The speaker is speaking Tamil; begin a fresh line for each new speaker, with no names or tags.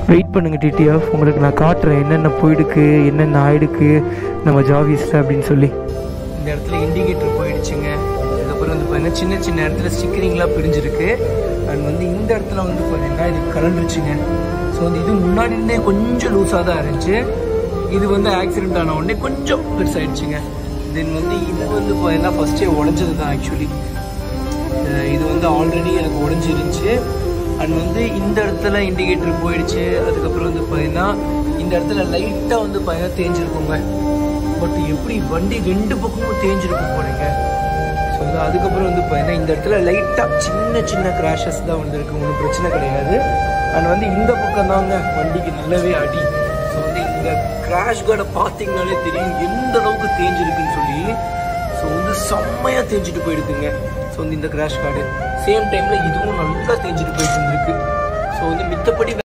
வெயிட் பண்ணுங்க டிடிஎஃப் உங்களுக்கு நான் காட்டுறேன் என்னென்ன போயிடுக்கு என்னென்ன ஆயிடுக்கு நம்ம ஜாவிஸில் அப்படின்னு சொல்லி இந்த இடத்துல இண்டிகேட்டர் போயிடுச்சுங்க அதுக்கப்புறம் வந்து பார்த்தீங்கன்னா சின்ன சின்ன இடத்துல ஸ்டிக்கரிங்லாம் பிரிஞ்சிருக்கு அண்ட் வந்து இந்த இடத்துல வந்து பார்த்தீங்கன்னா இது கலண்டுருச்சுங்க ஸோ வந்து இது முன்னாடி இருந்தே கொஞ்சம் லூஸாக தான் இருந்துச்சு இது வந்து ஆக்சிடென்ட் ஆன உடனே கொஞ்சம் பெருசாயிடுச்சுங்க தென் வந்து இது வந்து பார்த்தீங்கன்னா ஃபஸ்ட்டே உடஞ்சது தான் ஆக்சுவலி இது வந்து ஆல்ரெடி எனக்கு உடஞ்சிருந்துச்சு அண்ட் வந்து இந்த இடத்துல இண்டிகேட்டர் போயிடுச்சு அதுக்கப்புறம் வந்து பார்த்தீங்கன்னா இந்த இடத்துல லைட்டாக வந்து பார்த்தீங்கன்னா தேஞ்சிருக்குங்க பட் எப்படி வண்டி ரெண்டு பக்கமும் தேஞ்சிருக்கும் போறீங்க ஸோ வந்து அதுக்கப்புறம் வந்து பார்த்தீங்கன்னா இந்த இடத்துல லைட்டாக சின்ன சின்ன கிராஷஸ் தான் வந்திருக்கு ஒன்றும் பிரச்சனை கிடையாது அண்ட் வந்து இந்த பக்கம் தாங்க வண்டிக்கு நல்லாவே அடி ஸோ வந்து இந்த கிராஷ் கார்டை பார்த்தீங்கனாலே தெரியும் எந்த அளவுக்கு தேஞ்சிருக்குன்னு சொல்லி ஸோ வந்து செம்மையாக தேஞ்சிட்டு போயிடுதுங்க ஸோ வந்து இந்த கிராஷ் கார்டு சேம் டைமில் இதுவும் நல்லா தேஞ்சிட்டு போயிட்டு இருந்திருக்கு ஸோ வந்து மித்தபடி